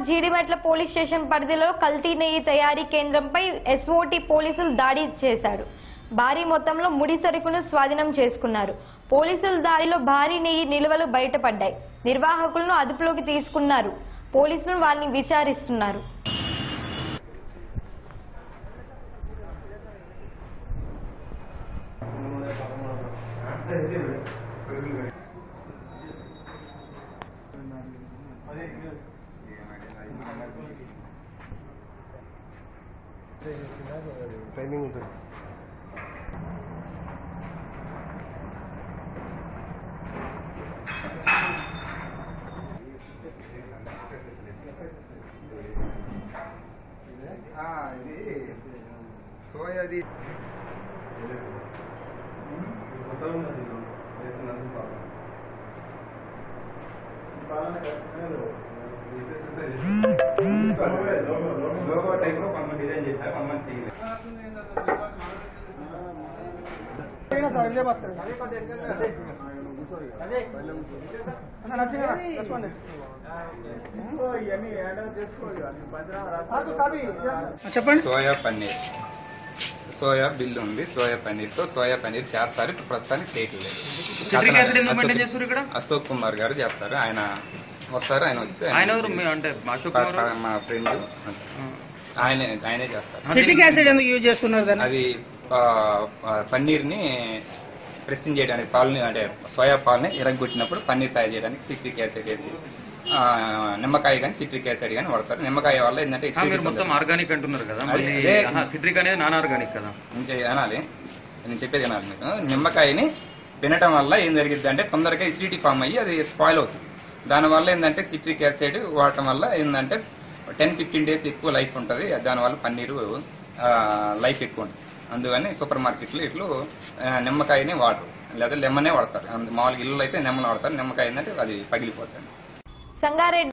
Jeedimetla police station పరిధిలో కల్తీ నెయ్యి తయారీ కేంద్రంపై ఎస్ఓటి పోలీసులు దాడి చేశారు భారీ మొత్తంలో ముడి సరుకును స్వాధీనం చేసుకున్నారు పోలీసుల దాడిలో భారీ నెయ్యి నిల్వలు బయటపడ్డాయి నిర్వాహకులను అదుపులోకి తీసుకున్నారు పోలీసులు వాళ్ళని విచారిస్తున్నారు టైమింగ్ ఉంటుంది ఇది సోయాది లోగో టైప్ లో కొంతమంది డిజైన్ చేశారు కొంతమంది చేయలేదు చెప్పండి సోయా పన్నీర్ సోయా బిల్ ఉంది సోయా పన్నీర్ తో సోయా పన్నీర్ చేస్తారు ఇప్పుడు ప్రస్తుతానికి చేయట్లేదు సిట్రిక్ యాసిడ్ ఎందుకు మెయింటైన్ చేస్తారు ఇక్కడ అశోక్ కుమార్ గారు చేస్తారు ఆయన వస్తారు ఆయన వస్తే ఆయన ఎవరు మీ- అంటే అశోక్ కుమార్ గారు? మా ఫ్రెండ్ ఆయనే ఆయనే చేస్తారు సిట్రిక్ యాసిడ్ ఎందుకు యూజ్ చేస్తున్నారు దాన్ని అది ఆ, ఆ, పన్నీర్ని ప్రెస్సింగ్ చేయడానికి పాలని అంటే సోయా పాలని ఇరగొట్టినప్పుడు పన్నీర్ తయారు చేయడానికి సిట్రిక్ యాసిడ్ వేసి ఆ, నిమ్మకాయ కానీ సిట్రిక్ యాసిడ్ కానీ వాడతారు నిమ్మకాయ వల్ల ఏంటంటే ఆ, మీరు మొత్తం ఆర్గానిక్ అంటున్నారు కదా అదే, అదే. సిట్రిక్ అనేది నాన్ ఆర్గానిక్ కదా ఇంకా అనాలి నేను చెప్పేది అనాలి మీకు నిమ్మకాయని తినటం వల్ల ఏం జరిగింది అంటే తొందరగా ఎసిడిటీ ఫామ్ అయ్యి అది స్పాయిల్ అవుతుంది దానివల్ల ఏంటంటే సిట్రిక్ యాసిడ్ వాడటం వల్ల ఏంటంటే టెన్ ఫిఫ్టీన్ డేస్ ఎక్కువ లైఫ్ ఉంటుంది దానివల్ల పన్నీరు లైఫ్ ఎక్కువ ఉంటుంది అందుకని సూపర్ మార్కెట్లు ఇట్లు ఆ, నిమ్మకాయని వాడరు లేదా లెమనే వాడతారు అందు- మామూలుగా ఇల్లు అయితే లెమన్ వాడతారు నిమ్మకాయ ఏంటంటే అది పగిలిపోతుంది సంగారెడ్డి